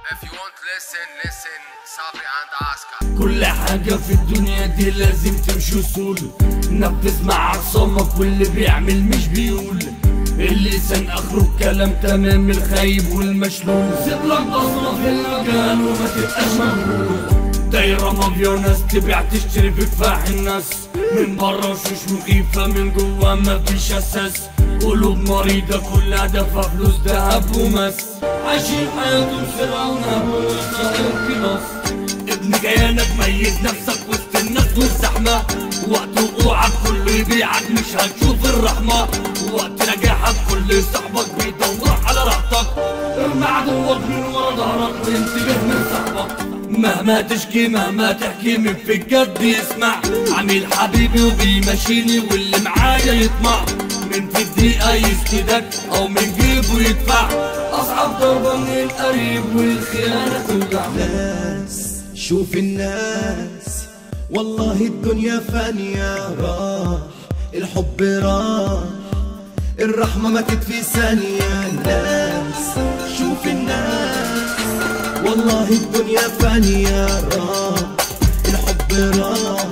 If you want listen, listen, Sabri and Aska. كل حاجة في الدنيا دي لازم تمشي وصول نفذ مع عصامك واللي بيعمل مش بيقول اللسان اخره الكلام تمام الخايب والمشلول سيب لك بصمة في المكان وما تبقاش مغرور دايرة مافيا وناس تبيع تشتري في كفاح الناس من بره وشوش مخيفة من جوا مفيش اساس قلوب مريضة كلها دفع فلوس دهب ومس عايشين حياتهم سرعة ونهب وصغير كلاس ابن كيانك ميز نفسك وسط الناس والزحمة وقت وقوعك كله يبيعك مش هتشوف الرحمة وقت نجاحك كل صاحبك بيدور على راحتك ارمي عدوك من ورا ظهرك وانتبه من صاحبك مهما تشكي مهما تحكي من في الجد يسمع عميل حبيبي وبيمشيني واللي معايا يطمع من في الدقيقة يسندك أو من جيبه يدفع أصعب ضربة من القريب والخيانة توجع الناس شوف الناس والله الدنيا فانية راح الحب راح الرحمة ماتت في ثانية الناس شوف الناس والله الدنيا فانية راح الحب راح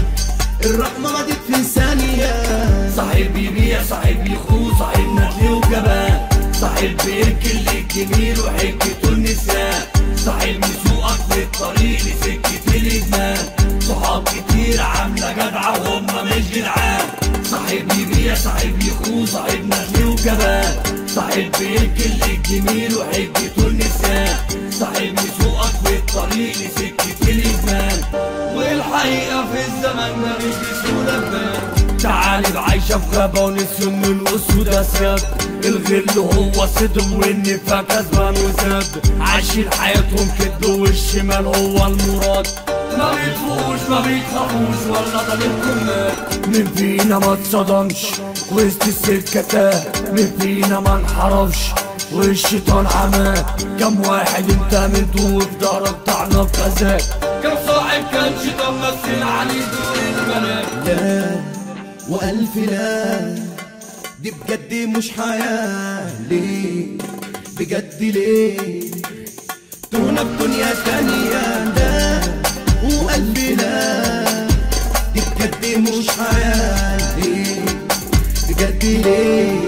الرحمة ماتت في ثانية صاحب يبيع صاحب يخون صاحب ندل وجبان صاحب بيركي اللي الجميل وحكته النساء صاحب يسوقك في الطريق لسكة الإدمان صحاب كتير عاملة جدعة وهم مش جدعان صاحب يبيع صاحب يخون صاحب ندل وجبان صاحب بيركي اللي الجميل وحكته النساء صاحب يسوقك في الطريق لسكة الإدمان والحقيقة في الزمن ده مش بسهولة تبان تعالي عايشة في غابة ونسيون من الأسود أسياد الغل هو صدم والنفاق كسبان وزاد عايشين حياتهم كد والشمال هو المراد ما بيطفوش ما بيخافوش ولا ده منكم مات مين فينا ما اتصدمش وسط السكة تاه مين فينا ما انحرفش والشيطان عماه كم واحد انت منتو وفي دارك طعنة في غزاك كم صاحب كان شيطان مثل عليه دور الملاك لا وألف لا دي بجد مش حياة ليه بجد ليه تونا بدنيا تانية لا وألف لا دي بجد مش حياة ليه بجد ليه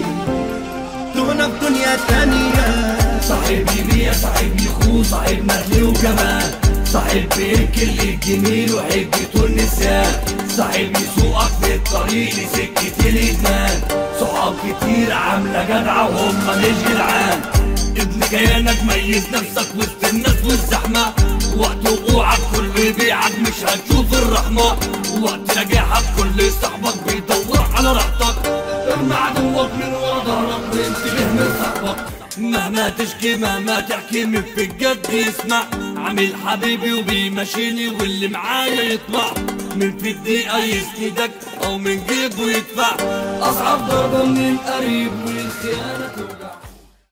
تونا بدنيا تانية صاحب يبيع صاحب يخون صاحب ندل وجمال صاحب بيركي اللي الجميل وحجته النساء صاحب يسوقك في الطريق لسكة الإدمان صحاب كتير عاملة جدعة وهم مش جدعان ابن كيانك ميز نفسك وسط الناس والزحمة وقت وقوعك كله يبيعك مش هتشوف الرحمة وقت نجاحك كل صاحبك بيدور على راحتك ارمي عدوك من ورا ظهرك وانتبه من صاحبك مهما تشكي مهما تحكي من في الجد يسمع عامل حبيبي وبيمشيني واللي معايا يطمع من في الدقيقة يسندك أو من جيبه يدفع أصعب ضربة من القريب والخيانة توجع